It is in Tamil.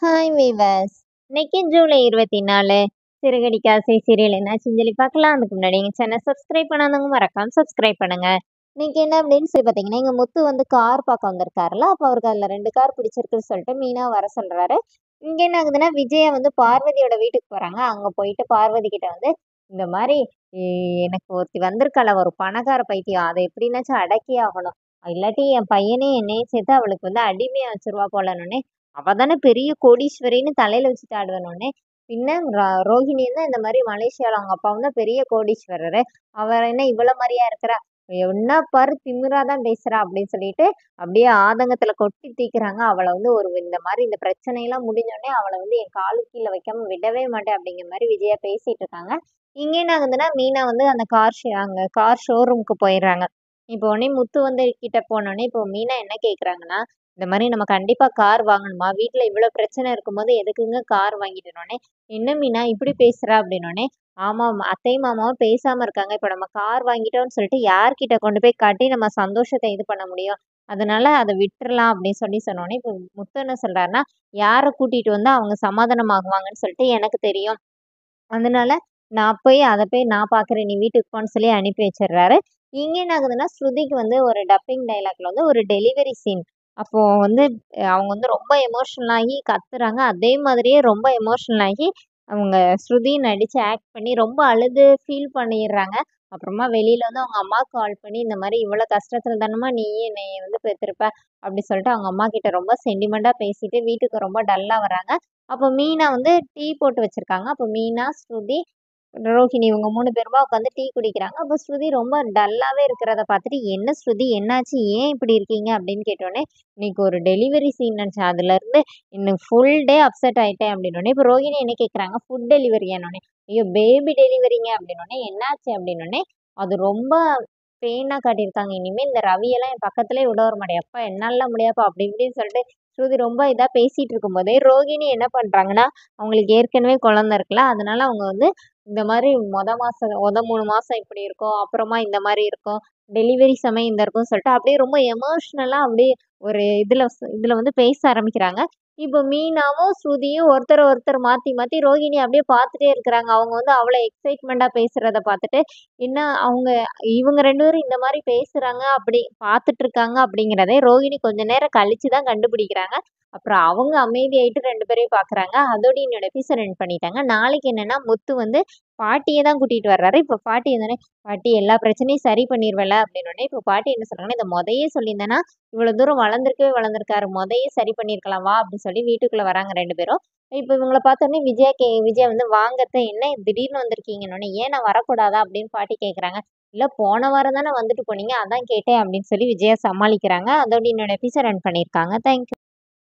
ஹாய் வீவர்ஸ் இன்னைக்கு ஜூலை இருபத்தி நாலு சிறுகடிக்க ஆசை சீரியல் என்னாச்சுன்னு சொல்லி பார்க்கலாம் அதுக்கு முன்னாடி எங்கள் சேனல் சப்ஸ்கிரைப் பண்ணாதவங்க மறக்காம சப்ஸ்கிரைப் பண்ணுங்க இன்னைக்கு என்ன அப்படின்னு சொல்லி பார்த்தீங்கன்னா எங்கள் முத்து வந்து கார் பார்க்க வந்திருக்காருல அப்போ அவருக்கு அதில் ரெண்டு கார் பிடிச்சிருக்குன்னு சொல்லிட்டு மீனா வர சொல்கிறாரு இங்கே என்ன ஆகுதுன்னா விஜயா வந்து பார்வதியோட வீட்டுக்கு போகிறாங்க அங்கே போயிட்டு பார்வதி கிட்ட வந்து இந்த மாதிரி "ஏய், எனக்கு ஒருத்தி வந்திருக்காள ஒரு பணக்கார பைத்தியம் அதை எப்படின்னாச்சும் அடக்கி ஆகணும் இல்லாட்டி என் பையனையும் என்னையும் சேர்த்து அவளுக்கு வந்து அடிமையா வச்சிருவா போலன்னு அவ தானே பெரிய கோடீஸ்வரின்னு தலையில வச்சுட்டு ஆடுவேனோடனே பின்ன ர- ரோஹிணி தான் இந்த மாதிரி மலேசியால அவங்க அப்பா வந்து பெரிய கோடீஸ்வரரு அவர் என்ன இவ்வளவு மாதிரியா இருக்கிறா என்ன பாரு திமிரா தான் பேசுறா அப்படின்னு சொல்லிட்டு அப்படியே ஆதங்கத்துல கொட்டி தீக்குறாங்க அவளை வந்து ஒரு இந்த மாதிரி இந்த பிரச்சனையெல்லாம் முடிஞ்சோடனே அவளை வந்து என் காலு கீழே வைக்காம விடவே மாட்டேன் அப்படிங்கிற மாதிரி விஜயா பேசிட்டு இருக்காங்க இங்க என்ன ஆகுதுன்னா மீனா வந்து அந்த கார் அங்க கார் ஷோரூமுக்கு போயிடுறாங்க இப்போ உடனே முத்து வந்து கிட்ட போனோடனே இப்போ மீனா என்ன கேக்குறாங்கன்னா இந்த மாதிரி நம்ம கண்டிப்பா கார் வாங்கணுமா வீட்ல இவ்வளவு பிரச்சனை இருக்கும்போது எதுக்குங்க கார் வாங்கிட்டோன்னே என்ன மீனா இப்படி பேசுறா அப்படின்னோடனே ஆமா அத்தையும் மாமாவும் பேசாம இருக்காங்க இப்போ நம்ம கார் வாங்கிட்டோம்னு சொல்லிட்டு யார்கிட்ட கொண்டு போய் காட்டி நம்ம சந்தோஷத்தை இது பண்ண முடியும் அதனால அதை விட்டுறலாம் அப்படின்னு சொல்லி சொன்னோடனே இப்போ முத்து என்ன சொல்றாருன்னா யாரை கூட்டிட்டு வந்து அவங்க சமாதானமாகுவாங்கன்னு சொல்லிட்டு எனக்கு தெரியும் அதனால நான் போய் அதை போய் நான் பார்க்குறேன் நீ வீட்டுக்கு போன்னு சொல்லி அனுப்பி வச்சிடுறாரு இங்கே என்ன ஆகுதுன்னா ஸ்ருதிக்கு வந்து ஒரு டப்பிங் டைலாக்ல வந்து ஒரு டெலிவரி சீன் அப்போ வந்து அஹ் அவங்க வந்து ரொம்ப எமோஷனல் ஆகி கத்துறாங்க அதே மாதிரியே ரொம்ப எமோஷனல் ஆகி அவங்க ஸ்ருதி நடிச்சு ஆக்ட் பண்ணி ரொம்ப அழுது ஃபீல் பண்ணிடுறாங்க அப்புறமா வெளியில வந்து அவங்க அம்மாவுக்கு கால் பண்ணி இந்த மாதிரி இவ்வளோ கஷ்டத்துல தானமா நீ என்னை வந்து பெற்றிருப்ப அப்படி சொல்லிட்டு அவங்க அம்மா கிட்ட ரொம்ப சென்டிமெண்டா பேசிட்டு வீட்டுக்கு ரொம்ப டல்லா வராங்க அப்போ மீனா வந்து டீ போட்டு வச்சிருக்காங்க அப்போ மீனா ஸ்ருதி ரோஹிணி இவங்க மூணு பேருமா உட்காந்து டீ குடிக்கிறாங்க அப்போ ஸ்ருதி ரொம்ப டல்லாவே இருக்கிறத பார்த்துட்டு என்ன ஸ்ருதி என்னாச்சு ஏன் இப்படி இருக்கீங்க அப்படின்னு கேட்டோடனே இன்னைக்கு ஒரு டெலிவரி சீன் நினச்சேன் அதுல இருந்து இன்னும் ஃபுல் டே அப்செட் ஆயிட்டேன் அப்படின்னோடனே இப்போ ரோஹிணி என்ன கேட்குறாங்க ஃபுட் டெலிவரியானோடனே ஐயோ பேபி டெலிவரிங்க அப்படின்னோடனே என்னாச்சு அப்படின்னோடனே அது ரொம்ப பெயினாக காட்டியிருக்காங்க இனிமேல் இந்த ரவியெல்லாம் என் பக்கத்துலேயே விட வர மாட்டேன் அப்பா என்னால முடியாப்பா அப்படி இப்படின்னு சொல்லிட்டு ஸ்ருதி ரொம்ப இதாக பேசிட்டு இருக்கும்போதே ரோகிணி என்ன பண்ணுறாங்கன்னா அவங்களுக்கு ஏற்கனவே குழந்தை இருக்குல்ல அதனால அவங்க வந்து இந்த மாதிரி மொத மாசம் மொத மூணு மாசம் இப்படி இருக்கும் அப்புறமா இந்த மாதிரி இருக்கும் டெலிவரி சமயம் இந்த இருக்கும் சொல்லிட்டு அப்படியே ரொம்ப எமோஷ்னலா அப்படியே ஒரு இதுல ச- இதுல வந்து பேச ஆரம்பிக்கிறாங்க இப்போ மீனாவும் ஸ்ருதியும் ஒருத்தர் ஒருத்தர் மாத்தி மாத்தி ரோகிணி அப்படியே பார்த்துட்டே இருக்கிறாங்க அவங்க வந்து அவ்வளோ எக்ஸைட்மெண்டா பேசுறத பார்த்துட்டு என்ன அவங்க இவங்க ரெண்டு பேரும் இந்த மாதிரி பேசுறாங்க அப்படி பார்த்துட்டு இருக்காங்க அப்படிங்கிறதே ரோகிணி கொஞ்ச நேரம் கழிச்சு தான் கண்டுபிடிக்கிறாங்க அப்புறம் அவங்க அமைதியாயிட்டு ரெண்டு பேரையும் பார்க்கறாங்க அதோட என்னோட எபிசோட் ரன் பண்ணிட்டாங்க நாளைக்கு என்னன்னா முத்து வந்து பாட்டியை தான் கூட்டிட்டு வர்றாரு இப்போ பாட்டி என்னன்னா பாட்டி எல்லா பிரச்சனையும் சரி பண்ணிடுவேல அப்படின்னு இப்போ பாட்டி என்ன சொல்றாங்கன்னா இந்த முதையே சொல்லியிருந்தேன்னா இவ்வளவு தூரம் வளர்ந்துருக்கவே வளர்ந்துருக்காரு முதையே சரி பண்ணியிருக்கலாம் வா அப்படின்னு சொல்லி வீட்டுக்குள்ள வராங்க ரெண்டு பேரும் இப்போ இவங்கள பார்த்தோன்னே விஜயா கே விஜயா வந்து வாங்கத்த என்ன திடீர்னு வந்திருக்கீங்கன்னு ஏன் நான் வரக்கூடாதா அப்படின்னு பாட்டி கேட்குறாங்க இல்லை போன வாரம் தானே வந்துட்டு போனீங்க அதான் கேட்டேன் அப்படின்னு சொல்லி விஜயா சமாளிக்கிறாங்க அதோட என்னோட எபிசோட் ரன் பண்ணியிருக்காங்க தேங்க்யூ